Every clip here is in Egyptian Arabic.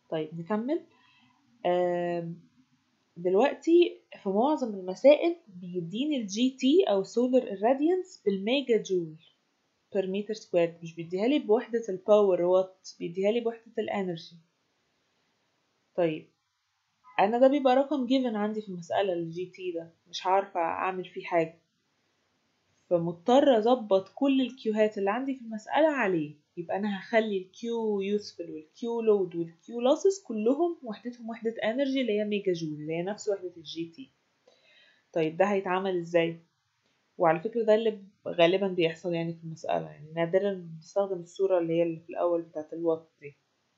طيب نكمل آم، دلوقتي في معظم المسائل بيديني الجي تي او سولار irradiance بالميجا جول بير متر سكوير مش بيديها لي بوحدة الباور وات بيديها لي بوحدة الانرجي طيب انا ده بيبقى رقم جيفن عندي في المسألة الجي تي ده مش عارفة اعمل فيه حاجة فمضطر اظبط كل الكيوهات اللي عندي في المسألة عليه يبقى انا هخلي الكيو يوسفل والكيو لود والكيو لوسز كلهم وحدتهم وحدة انرجي اللي هي ميجا جول اللي هي نفس وحدة الجي تي طيب ده هيتعمل ازاي وعلى فكرة ده اللي غالبا بيحصل يعني في المسألة يعني نادرا بنستخدم الصورة اللي هي اللي في الأول بتاعة الوات دي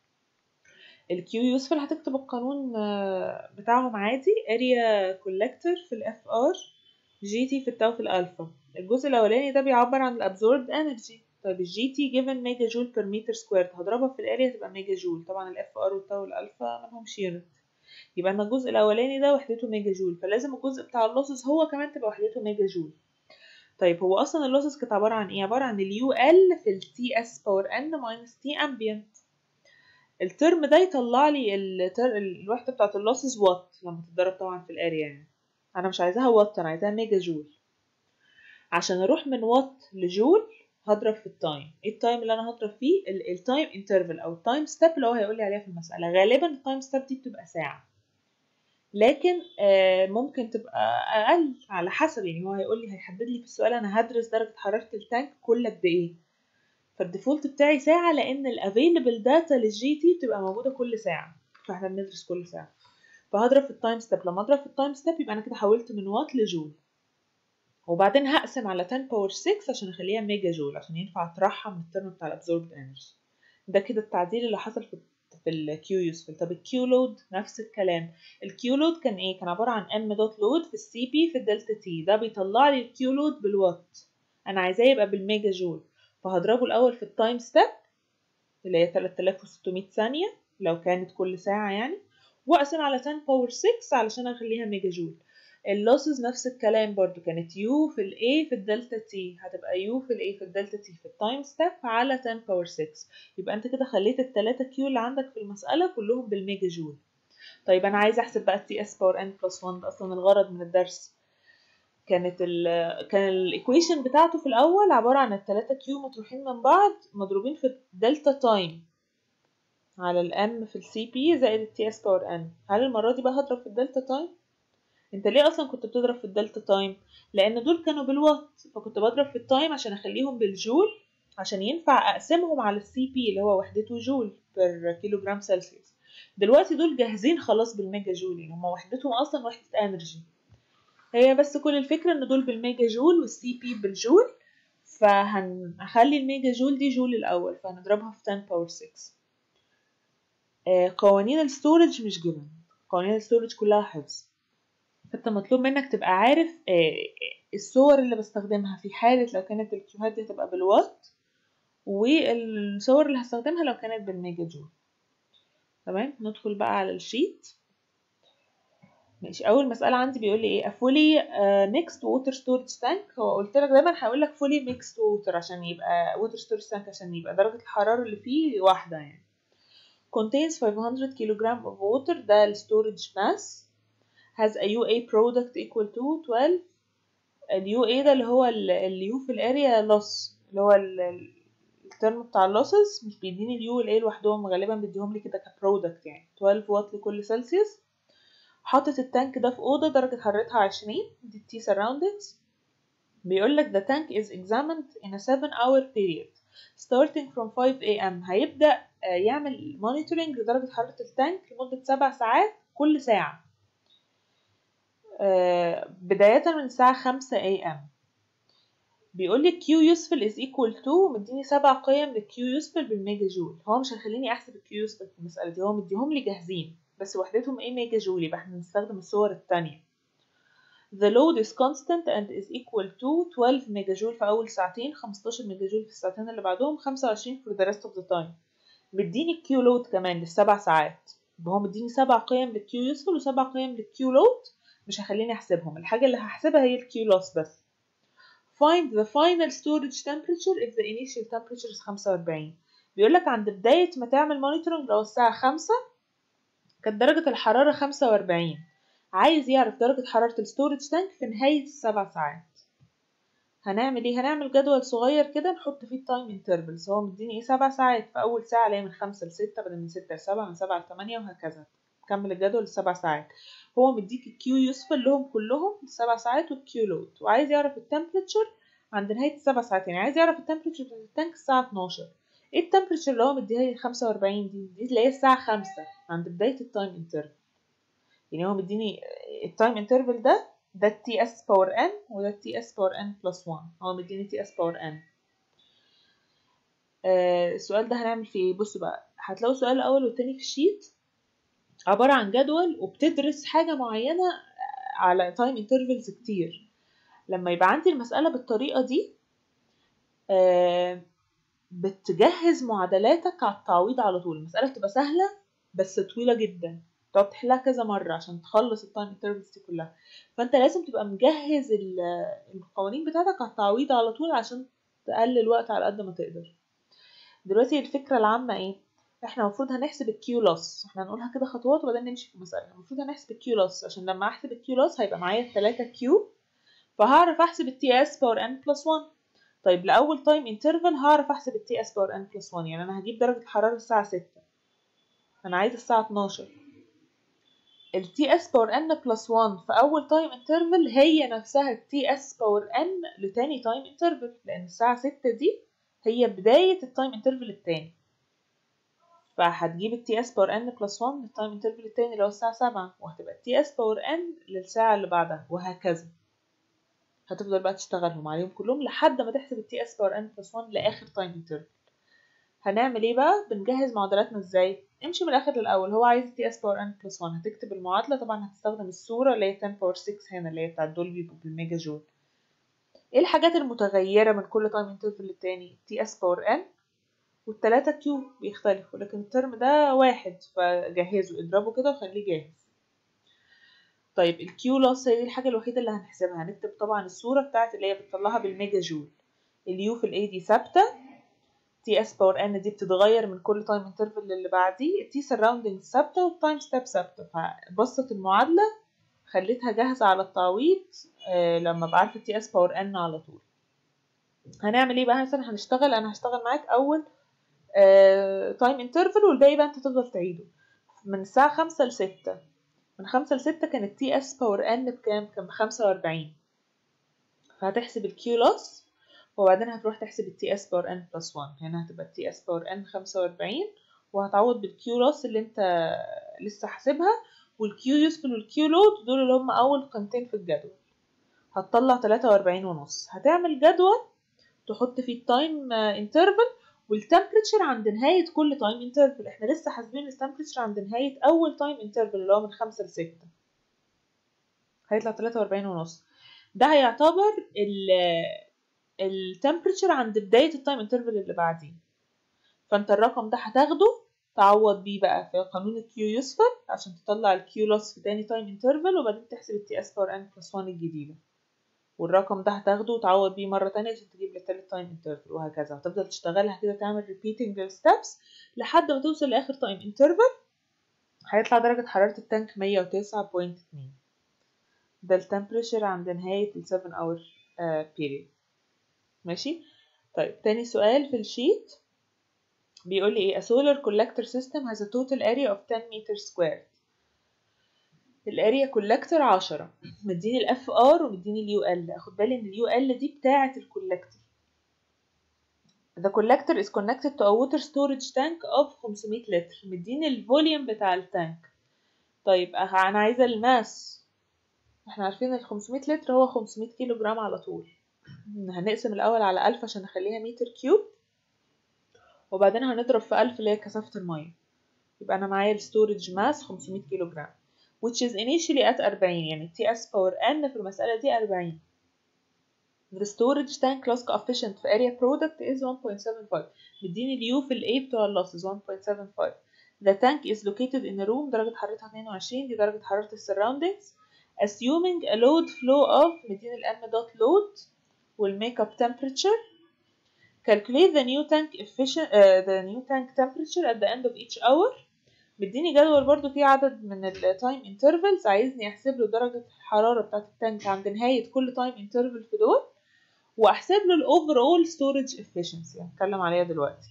الكيو يوسفل هتكتب القانون آه، بتاعهم عادي اريا كولكتور في الاف ار جي تي في التاو في الالفا الجزء الاولاني ده بيعبر عن الابزوربد انرجي طيب الجي تي جيفن ميجا جول بير متر سكوير هضربها في الاريا تبقى ميجا جول طبعا الاف ار والتاو والالفا مالهمش يونت يبقى انا الجزء الاولاني ده وحدته ميجا جول فلازم الجزء بتاع اللوسز هو كمان تبقى وحدته ميجا جول طيب هو اصلا اللوسز كانت عباره عن ايه عباره عن اليو ال في التي اس باور ان ماينس تي امبيانت الترم ده يطلع لي التر... الوحده بتاعه اللوسز وات لما تتضرب طبعا في الاريا يعني انا مش عايزاها وات انا عايزاها ميجا جول عشان اروح من وات لجول هضرب في التايم ايه التايم اللي انا هضرب فيه التايم انترفال او التايم ستيب اللي هو هيقول لي عليها في المساله غالبا التايم ستيب دي بتبقى ساعه لكن آه، ممكن تبقى اقل على حسب يعني هو هيقول لي هيحدد لي في السؤال انا هدرس درجه حراره التانك كل قد ايه فالديفولت بتاعي ساعه لان الافيلبل داتا للجي تي بتبقى موجوده كل ساعه فاحنا بندرس كل ساعه فهضرب في التايم ستيب لما اضرب في التايم ستيب يبقى انا كده حولت من وات لجول وبعدين هقسم على 10 باور 6 عشان اخليها ميجا جول عشان ينفع اطرحها من الترم بتاع الابزوربد انرجي ده كده التعديل اللي حصل في في الكيو يوسفل طب الكيو لود نفس الكلام الكيو لود كان ايه كان عباره عن ام دوت لود في السي بي في الدلتا تي ده بيطلع لي الكيو لود بالوات انا عايزاه يبقى بالميجا جول فهضربه الاول في التايم ستيب اللي هي 3600 ثانيه لو كانت كل ساعه يعني واقسم على 10 باور 6 علشان اخليها ميجا جول اللوسز نفس الكلام برضو كانت يو في الاي في الدلتا تي هتبقى يو في الاي في الدلتا تي في التايم ستيب على 10 باور 6 يبقى انت كده خليت التلاتة كيو اللي عندك في المسألة كلهم بالميجا جول طيب انا عايزه احسب بقى التي اس باور ان بلس 1 ده اصلا الغرض من الدرس كانت ال كان الايكويشن بتاعته في الاول عباره عن التلاتة كيو مطروحين من بعض مضروبين في الدلتا تايم على الام في السي بي زائد التي اس باور ان هل المره دي بقى هضرب في الدلتا تايم انت ليه اصلا كنت بتضرب في الدلتا تايم لان دول كانوا بالوات فكنت بضرب في التايم عشان اخليهم بالجول عشان ينفع اقسمهم على السي بي اللي هو وحدته جول بير كيلو جرام سلسيوس دلوقتي دول جاهزين خلاص بالميجا جول يعني هما وحدتهم اصلا وحدة انرجي هي بس كل الفكرة ان دول بالميجا جول والسي بي بالجول فهنخلي الميجا جول دي جول الاول فهنضربها في 10 باور 6 آه، قوانين الستورج مش جبن قوانين الستورج كلها حفظ فانت مطلوب منك تبقى عارف آه، الصور اللي بستخدمها في حالة لو كانت الكيوهات دي تبقى بالوات والصور اللي هستخدمها لو كانت بالميجا جول تمام ندخل بقى على الشيت ماشي اول مسألة عندي بيقول لي ايه a fully uh, mixed water storage tank هو قلت لك دايما هقول لك fully mixed water عشان يبقى water storage tank عشان يبقى درجة الحرارة اللي فيه واحدة يعني contains 500 kilogram of water ده ال storage mass has a UA product equal to 12 ال UA ده اللي هو ال U في الاريا loss اللي هو ال- ال- الترم بتاع اللوسز مش بيديني اليو والاي لوحدهم غالبا بيديهم لي كده كبرودكت يعني 12 واط لكل سلسيوس حاطط التانك ده في اوضه درجه حرارتها 20 دي التي surroundings بيقول لك the tank is examined in a 7 hour period starting from 5 am هيبدأ آه، يعمل monitoring لدرجة حرارة التانك لمدة 7 ساعات كل ساعة آه، بداية من الساعة 5 am بيقول لي Q useful is equal to مديني سبع قيم لل Q useful بالميجا جول هو مش هيخليني احسب ال Q useful في المسألة دي هو مديهم لي جاهزين بس وحدتهم ايه ميجا جول يبقى احنا هنستخدم الصور التانية The load is constant and is equal to 12 ميجا جول في أول ساعتين 15 ميجا جول في الساعتين اللي بعدهم 25 for the rest of the time مديني Q load كمان للسبع ساعات يبقى هو مديني سبع قيم لل Q useful وسبع قيم لل Q load مش هخليني احسبهم الحاجة اللي هحسبها هي ال Q loss بس Find the final storage temperature if the initial temperature is 45 بيقول لك عند بداية ما تعمل monitoring لو الساعة 5 كانت درجة الحرارة خمسة وأربعين عايز يعرف درجة حرارة الستورج تانك في نهاية السبع ساعات هنعمل ايه هنعمل جدول صغير كده نحط فيه التايم انترفلز هو مديني ايه سبع ساعات في اول ساعة اللي هي من خمسة لستة بعدين من ستة لسبعة من سبعة لتمانية وهكذا كمل الجدول السبع ساعات هو مديك الكيو يوسفل لهم كلهم السبع ساعات والكيو لود وعايز يعرف التمبريتشر عند نهاية السبع ساعات يعني عايز يعرف التمبريتشر بتاعت التانك الساعة 12 ايه التمبريتشر اللي هو مديها لي 45 دي دي اللي هي الساعة 5 عند بداية التايم انترفل يعني هو مديني التايم انترفل ده ده التي اس باور ان وده التي اس باور ان بلس 1 هو مديني تي اس باور ان السؤال ده هنعمل فيه ايه بصوا بقى هتلاقوا السؤال الاول والتاني في الشيت عبارة عن جدول وبتدرس حاجة معينة على تايم انترفلز كتير لما يبقى عندي المسألة بالطريقة دي آه بتجهز معادلاتك على التعويض على طول المسألة بتبقى سهلة بس طويلة جدا تقعد تحلها كذا مرة عشان تخلص التايم انترفلز دي كلها فانت لازم تبقى مجهز القوانين بتاعتك على التعويض على طول عشان تقلل وقت على قد ما تقدر دلوقتي الفكرة العامة ايه احنا المفروض هنحسب الكيو لوس احنا هنقولها كده خطوات وبعدين نمشي في المسألة المفروض هنحسب الكيو لوس عشان لما احسب الكيو لوس هيبقى معايا 3 كيو فهعرف احسب التي اس باور ان بلس 1 طيب لاول تايم انترفال هعرف احسب التي اس باور ان بلس 1 يعني انا هجيب درجة الحرارة الساعة 6 انا عايزة الساعة 12 التي اس باور ان بلس 1 في اول تايم انترفال هي نفسها التي اس باور ان لتاني تايم انترفال لان الساعة 6 دي هي بداية التايم انترفال التاني فهتجيب التي اس باور ان بلس 1 للتايم انترفال التاني اللي هو الساعة 7 وهتبقى التي اس باور ان للساعة اللي بعدها وهكذا هتفضل بقى تشتغلهم عليهم كلهم لحد ما تحسب التي اس باور ان بلس 1 لاخر تايم انترفال هنعمل ايه بقى بنجهز معادلاتنا ازاي امشي من الاخر للاول هو عايز تي اس باور ان بلس 1 هتكتب المعادله طبعا هتستخدم الصوره اللي هي 10 باور 6 هنا اللي هي بتاعت دولبي بالميجا جول ايه الحاجات المتغيره من كل تايم انترفال للتاني تي اس باور ان والتلاتة كيو بيختلفوا لكن الترم ده واحد فجهزه اضربه كده وخليه جاهز طيب الكيو لوس هي دي الحاجة الوحيدة اللي هنحسبها هنكتب طبعا الصورة بتاعت اللي هي بتطلعها بالميجا جول اليو في الاي دي ثابتة تي اس باور ان دي بتتغير من كل تايم انترفال اللي بعديه التي سراوندينج ثابتة والتايم ستيب ثابتة فبسط المعادلة خليتها جاهزة على التعويض آه لما بعرف التي اس باور ان على طول هنعمل ايه بقى مثلا هنشتغل انا هشتغل معاك اول تايم uh, انترفال والباقي بقى انت تفضل تعيده من الساعة خمسة لستة من خمسة لستة كان التي اس باور ان بكام كان بخمسة وأربعين فهتحسب الكيو لوس وبعدين هتروح تحسب التي اس باور ان بلس 1 هنا هتبقى التي اس باور ان خمسة وأربعين وهتعوض بالكيو لوس اللي انت لسه حاسبها والكيو يوسفل والكيو لود دول اللي هم اول قيمتين في الجدول هتطلع تلاتة وأربعين ونص هتعمل جدول تحط فيه التايم انترفال والتمبريتشر عند نهاية كل تايم انترفال احنا لسه حاسبين التمبريتشر عند نهاية أول تايم انترفال اللي هو من خمسة لستة هيطلع تلاتة وأربعين ونص ده هيعتبر التمبريتشر عند بداية التايم انترفال اللي بعديه فانت الرقم ده هتاخده تعوض بيه بقى في قانون الكيو يوسفل عشان تطلع الكيو لوس في تاني تايم انترفال وبعدين تحسب التي اس باور ان بلس 1 الجديدة والرقم ده هتاخده وتعوض بيه مرة تانية عشان تجيب للتالت تايم انترفال وهكذا هتفضل تشتغلها كده تعمل repeating الستبس لحد ما توصل لآخر تايم انترفال هيطلع درجة حرارة التانك مية وتسعة بوينت اتنين ده التمبريتشر عند نهاية ال 7 hour uh, period ماشي طيب تاني سؤال في الشيت بيقول لي ايه a solar collector system has a total area of 10 meter squared الاريا كولكتور عشرة مديني الاف ار ومديني اليو ال اخد بالي ان اليو ال دي بتاعة الكولكتور The collector is connected to a water storage tank of 500 لتر مديني الفوليوم بتاع التانك طيب انا عايزة الماس احنا عارفين ال 500 لتر هو 500 كيلو جرام على طول هنقسم الاول على 1000 عشان نخليها متر كيوب وبعدين هنضرب في 1000 اللي هي كثافة المية يبقى انا معايا الستورج ماس 500 كيلو جرام which is initially at 40 يعني T S power N في المسألة دي 40 The storage tank loss coefficient في area product is 1.75 مديني اليو في ال A بتوع اللوس is 1.75 The tank is located in a room درجة حرارتها 22 دي درجة حرارة ال surroundings assuming a load flow of مديني ال M dot load وال makeup temperature calculate the new tank efficient uh, the new tank temperature at the end of each hour مديني جدول برضو فيه عدد من التايم انترفلز عايزني احسب له درجة الحرارة بتاعة التانك عند نهاية كل تايم انترفل في دول واحسب له الاوفر اول ستورج افشنسي هنتكلم عليها دلوقتي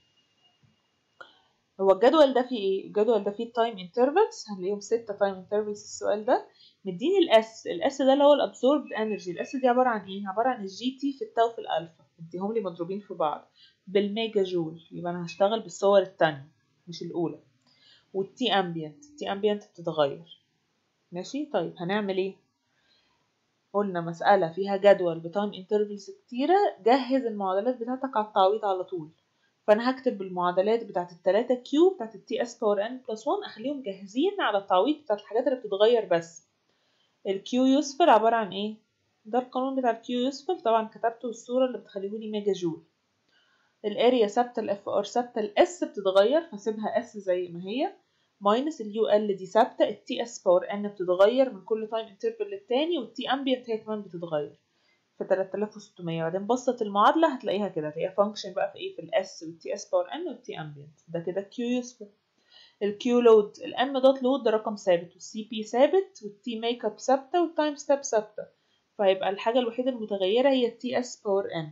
هو الجدول ده فيه ايه الجدول ده فيه التايم انترفلز هنلاقيهم ستة تايم انترفلز السؤال ده مديني الاس الاس ده اللي هو الابسوربد انرجي الاس دي عبارة عن ايه عبارة عن الجي تي في التاو في الالفا مديهم لي مضروبين في بعض بالميجا جول يبقى انا هشتغل بالصور التانية مش الاولى والتي امبيانت التي امبيانت بتتغير ماشي طيب هنعمل ايه قلنا مسألة فيها جدول بتايم انترفلز كتيرة جهز المعادلات بتاعتك على التعويض على طول فانا هكتب المعادلات بتاعت التلاتة كيو بتاعت التي اس باور ان بلس 1 اخليهم جاهزين على التعويض بتاعت الحاجات اللي بتتغير بس الكيو يوسفل عبارة عن ايه ده القانون بتاع الكيو يوسفل طبعا كتبته الصورة اللي بتخليهولي ميجا جول الاريا ثابتة الاف ار ثابتة الاس بتتغير فسيبها اس زي ما هي ماينس اليو ال دي ثابتة التي اس باور ان بتتغير من كل تايم انترفل للتاني والتي امبيانت هي كمان بتتغير في 3600 بعدين بسط المعادلة هتلاقيها كده هتلاقيها فانكشن بقى في ايه في الاس والتي اس باور ان والتي امبيانت ده كده كيو يوسفل الكيو لود الام دوت لود ده رقم ثابت والسي بي ثابت والتي ميك اب ثابتة والتايم ستيب ثابتة فيبقى الحاجة الوحيدة المتغيرة هي التي اس باور ان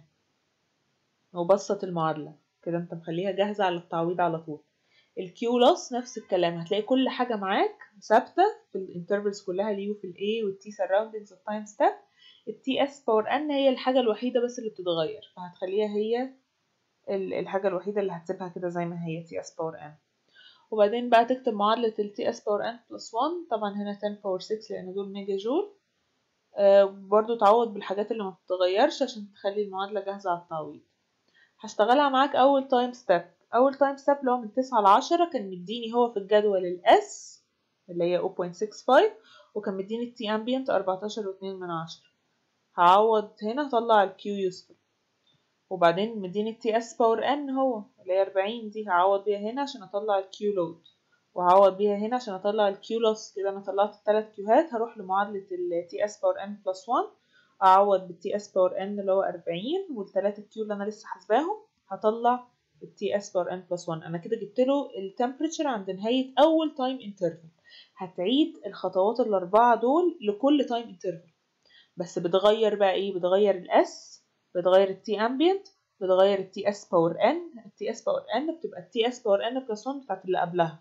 وبسط المعادلة كده انت مخليها جاهزة على التعويض على طول الكيو لوس نفس الكلام هتلاقي كل حاجة معاك ثابتة في الانترفلز كلها اليو في الاي والتي سراوندنجز التايم ستيب التي اس باور ان هي الحاجة الوحيدة بس اللي بتتغير فهتخليها هي الحاجة الوحيدة اللي هتسيبها كده زي ما هي تي اس باور ان وبعدين بقى تكتب معادلة التي اس باور ان بلس 1 طبعا هنا 10 باور 6 لأن دول ميجا جول آه برضو تعوض بالحاجات اللي ما بتتغيرش عشان تخلي المعادلة جاهزة على التعويض هشتغلها معاك أول تايم ستيب أول تايم ستيب اللي هو من 9 ل 10 كان مديني هو في الجدول الأس اللي هي 0.65 وكان مديني التي امبيانت 14 واتنين من عشرة هعوض هنا هطلع الكيو يوسفل وبعدين مديني التي اس باور ان هو اللي هي 40 دي هعوض بيها هنا عشان اطلع الكيو لود وهعوض بيها هنا عشان اطلع الكيو لوس كده انا طلعت الثلاث كيوهات هروح لمعادلة التي اس باور ان بلس 1 اعوض بالتي اس باور ان اللي هو 40 والثلاثة كيو اللي انا لسه حاسباهم هطلع التي اس باور ان بلس 1 انا كده جبت له التمبريتشر عند نهاية اول تايم انترفل هتعيد الخطوات الاربعة دول لكل تايم انترفل بس بتغير بقى ايه بتغير الاس بتغير التي امبيانت بتغير التي اس باور ان التي اس باور ان بتبقى التي اس باور ان بلس 1 بتاعت اللي قبلها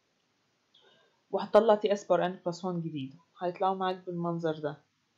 وهتطلع تي اس باور ان بلس 1 جديدة هيطلعوا معاك بالمنظر ده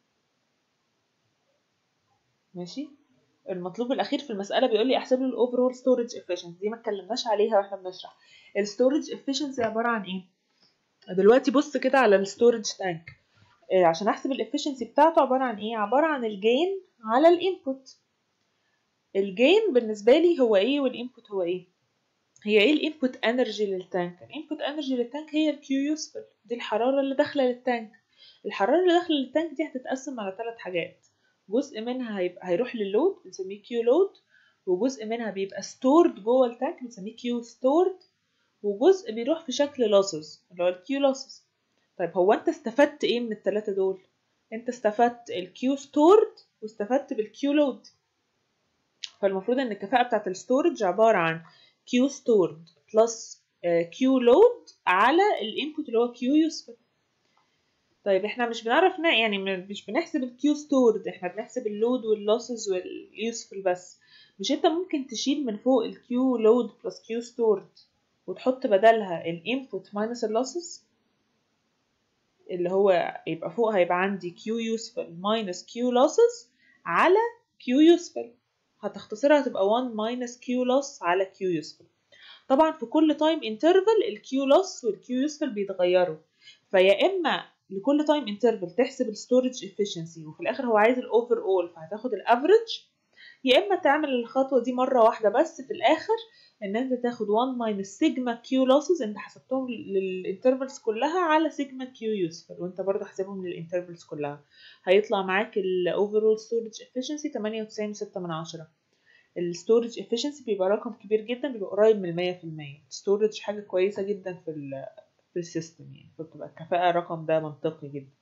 ماشي المطلوب الاخير في المساله بيقول لي احسب له الاوفرول ستورج افيشنسي دي ما اتكلمناش عليها واحنا بنشرح الستورج افيشنسي عباره عن ايه دلوقتي بص كده على الستورج تانك عشان احسب الافيشنسي بتاعته عباره عن ايه عباره عن الجين على الانبوت الجين بالنسبه لي هو ايه والانبوت هو ايه هي ايه الانبوت انرجي للتانك الانبوت انرجي للتانك هي الكيو يوسفل دي الحراره اللي داخله للتانك الحراره اللي داخله للتانك دي هتتقسم على ثلاث حاجات جزء منها هيبقى هيروح لللود بنسميه كيو لود وجزء منها بيبقى ستورد جوه التانك بنسميه كيو ستورد وجزء بيروح في شكل لوسز اللي هو الكيو لوسز طيب هو انت استفدت ايه من التلاتة دول انت استفدت الكيو ستورد واستفدت بالكيو لود فالمفروض ان الكفاءة بتاعت الستورج عبارة عن كيو ستورد بلس كيو لود على الانبوت اللي هو كيو يوسفل طيب احنا مش بنعرف نا يعني مش بنحسب الكيو ستورد احنا بنحسب اللود واللوسز واليوسفل بس مش انت ممكن تشيل من فوق الكيو لود بلس كيو ستورد وتحط بدلها الانبوت ماينس اللوسز اللي هو يبقى فوق هيبقى عندي كيو يوسفل ماينس كيو لوسز على كيو يوسفل هتختصرها هتبقى 1 ماينس كيو لوس على كيو يوسفل طبعا في كل تايم انترفل الكيو لوس والكيو يوسفل بيتغيروا فيا اما لكل تايم انترفل تحسب الستورج افيشنسي وفي الاخر هو عايز الاوفر اول فهتاخد الافريج يا اما تعمل الخطوه دي مره واحده بس في الاخر ان انت تاخد 1 ماينس سيجما كيو لوسز انت حسبتهم للانترفلز كلها على سيجما كيو يوسفل وانت برضه حاسبهم للانترفلز كلها هيطلع معاك الاوفرول ستورج افيشنسي 98.6 من عشرة الستورج افيشنسي بيبقى رقم كبير جدا بيبقى قريب من المية في المية ستورج حاجة كويسة جدا في ال في السيستم يعني فبتبقى الكفاءة الرقم ده منطقي جدا